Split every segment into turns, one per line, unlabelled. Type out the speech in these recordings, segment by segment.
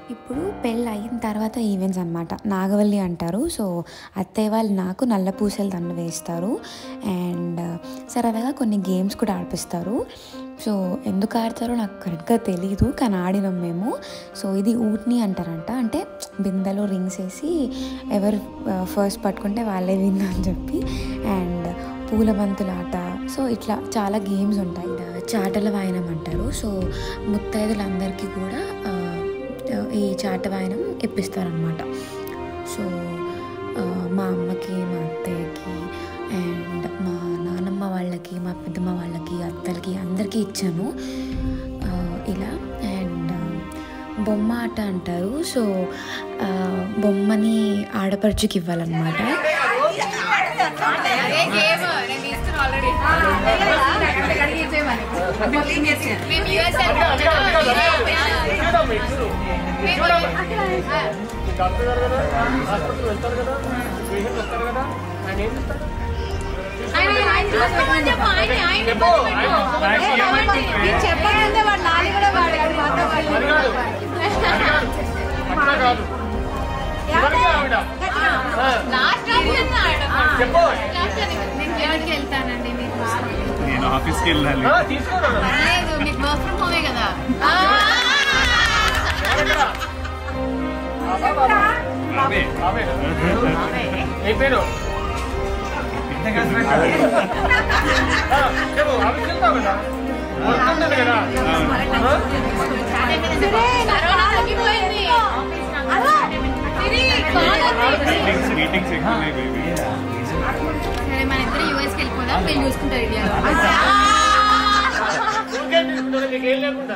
ఇప్పుడు పెళ్ళి అయిన తర్వాత ఈవెంట్స్ అనమాట నాగవల్లి అంటారు సో అత్తయ్య వాళ్ళు నాకు నల్ల పూసలు దండ వేస్తారు అండ్ సరదాగా కొన్ని గేమ్స్ కూడా ఆడిపిస్తారు సో ఎందుకు ఆడతారో నాకు కరెక్ట్గా తెలియదు కానీ ఆడినాం మేము సో ఇది ఊట్ని అంటారంట అంటే బిందెలో రింగ్స్ వేసి ఎవరు ఫస్ట్ పట్టుకుంటే వాళ్ళే విన్ అని చెప్పి అండ్ పూల బంతుల ఆట సో ఇట్లా చాలా గేమ్స్ ఉంటాయి చాటల వాయనం అంటారు సో ముత్తైదులందరికీ కూడా ఆ, ఈ చాట వాయనం ఇప్పిస్తారనమాట సో ఆ, మా అమ్మకి మా అత్తయ్యకి అండ్ మా నానమ్మ వాళ్ళకి మా పెద్దమ్మ వాళ్ళకి అత్తలకి అందరికీ ఇచ్చాను ఆ, ఇలా అండ్ బొమ్మ ఆట అంటారు సో ఆ, బొమ్మని ఆడపడుచుకి ఇవ్వాలన్నమాట
మేము యూఎస్
డాక్టర్ గారు కదా హాస్పిటల్ వెళ్తారు కదా పేషెంట్ వస్తారు కదా ఆయన ఏం చేస్తారు
చెప్పకంటే వాడు నాని కూడా వాడాడు మాతో
అది కాదు అది కాదు అట్లా కాదు ఎవరికి ఆవిడ ఆ,
లాస్ట్
చెప్పు
నేను ఎవరికి వెళ్తానండి మీరు
నేను ఆఫీస్కి వెళ్ళాలి
ఆ, తీసుకోరా
లేదు మీకు వర్క్ ఫ్రమ్ హోమే కదా
ఎవరెక్కడ? బాబా, బాబా.
అదే
బాబే. ఏ పేరు ఆ, చెప్పు ఆఫీస్కి వెళ్తావు కదా వస్తుంది కదా ఆ?
కరోనా తగ్గిపోయింది తిరిగి కాల్ వస్తుంది.
మీటింగ్స్ మీటింగ్స్ ఎక్కువ బేబీ
సరే మన ఇద్దరు యూఎస్కి వెళ్ళిపోదాం వీళ్ళు చూసుకుంటారు ఇండియా
ఊరికే తీసుకుంటారు నీకేం లేకుండా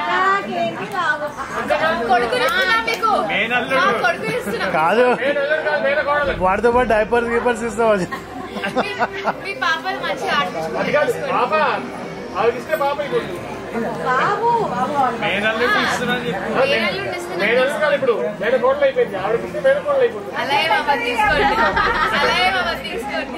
కొడుకుని ఇస్తున్నా మీకు
మేనల్లుడు.
ఆ, కొడుకుని ఇస్తున్నా
కాదు
నేను వెళ్ళను కాదు వేరే కోడలు
వాడితో పాటు డైపర్స్ గీపర్స్ ఇస్తాం
మీ- మీ పాపలు మంచిగా
అది
ఆడిపించుకోండి
కాదు పాప ఆవిడ ఇస్తే పాప అయిపోతుంది
మేనల్లుడు ఇస్తున్నాను చెప్పి
మేనల్లుడిని ఇస్తున్నా.
నేను కాదు ఇప్పుడు వేరే కోడలు అయిపోయింది ఆవిడ ఇస్తే వేరే కోడలు అయిపోతుంది
అలాగే బాబా తీసుకోండి అలాగే బాబా తీసుకోండి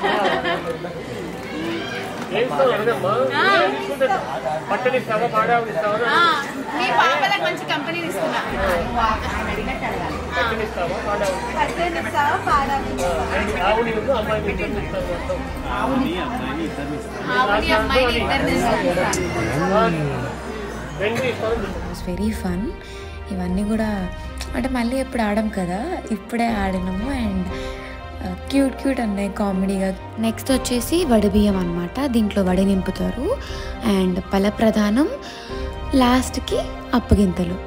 ఏం ఇస్తావు అడగమ్మా ఏం తీసుకుంటాడు బట్టలు ఇస్తావా పాడావిడ ఇస్తావా
ఆ, మీ పాపలకు మంచి కంపెనీ ఇస్తున్నా
బట్టలు ఇస్తావా పాడావిడ ఆవుని ఉంది అమ్మాయిని ఇద్దరు ఇస్తాను మొత్తం
ఆవుని అమ్మాయిని ఇద్దరిని ఇస్తాను
ఆవుని అమ్మాయిని ఇద్దరిని ఇస్తున్నా.
రెండు ఇస్తాను
వాస్ వెరీ ఫన్ ఇవన్నీ కూడా అంటే మళ్ళీ ఎప్పుడు ఆడం కదా ఇప్పుడే ఆడినాము అండ్ క్యూట్ క్యూట్ అన్నాయి కామెడీగా నెక్స్ట్ వచ్చేసి వడిబియ్యం అనమాట దీంట్లో వడి నింపుతారు అండ్ పల ప్రధానం లాస్ట్కి అప్పగింతలు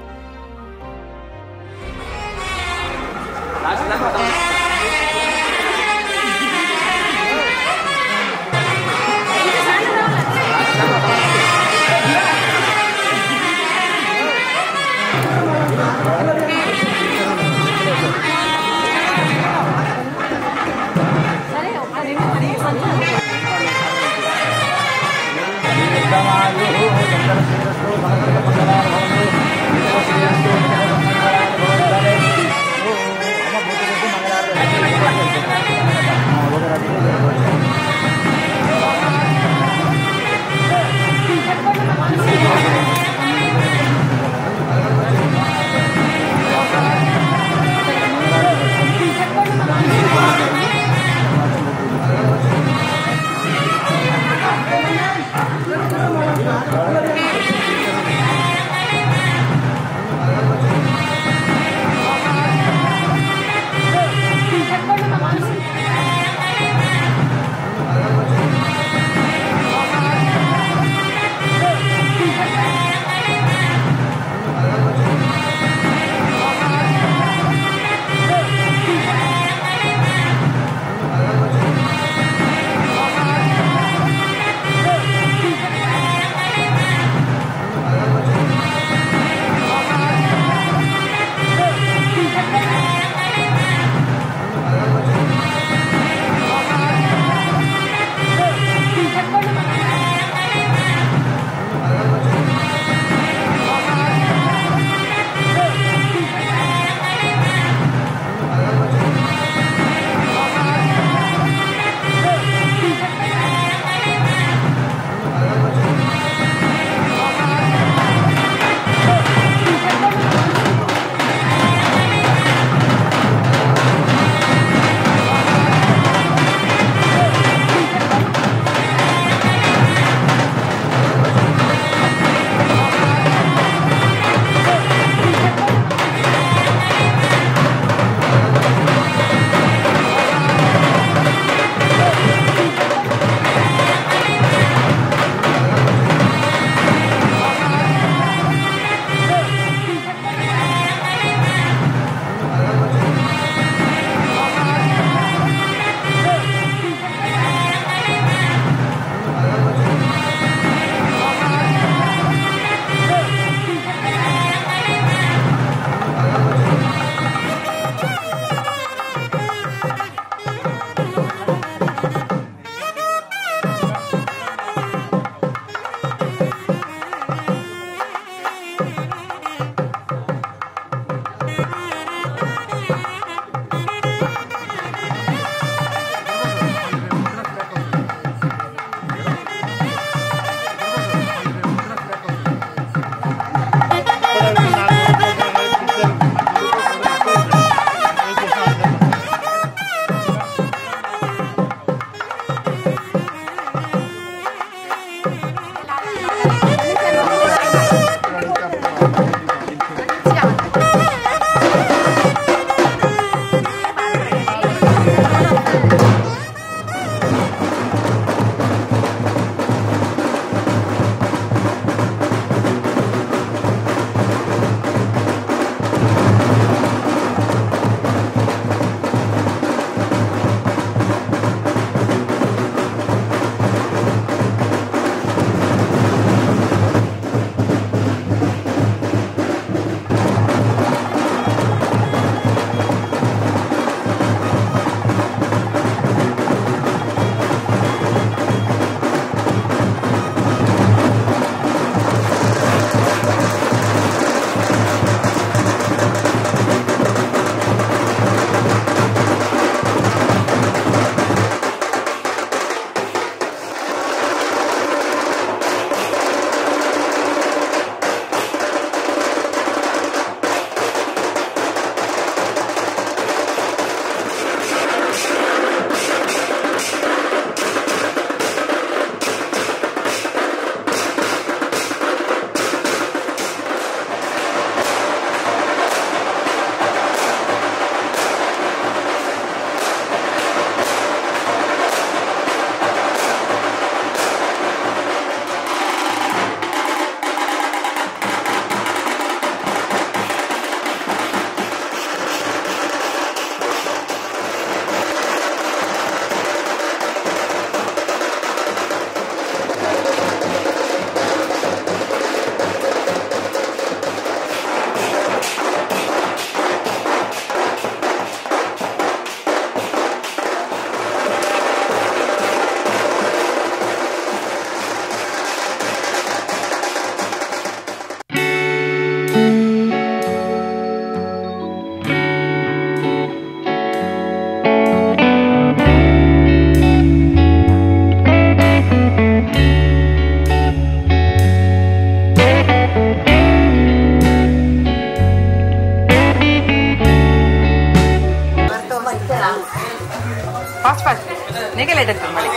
ఫాస్ట్ ఫాస్ట్ నీకే లేట్ అవుతుంది మళ్ళీ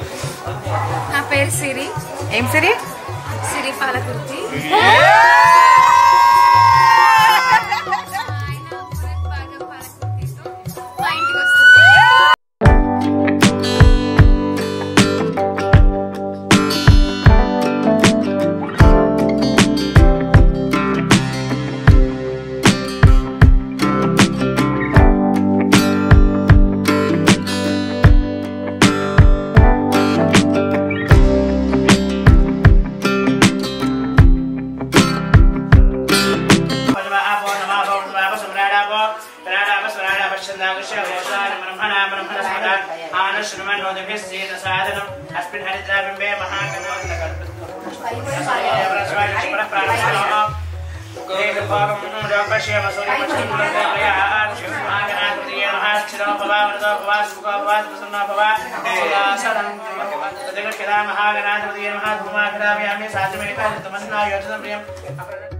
నా పేరు సిరి
ఏం సిరి
సిరి పాలకుర్తి ఆయన భరత్ భాగం పాలకుర్తితో మా ఇంటికి వస్తుంది
अस्मिन् हरिद्राबिम्बे महागणाधिपति महात्मा साधुमेकामन्ना योजनं प्रियम्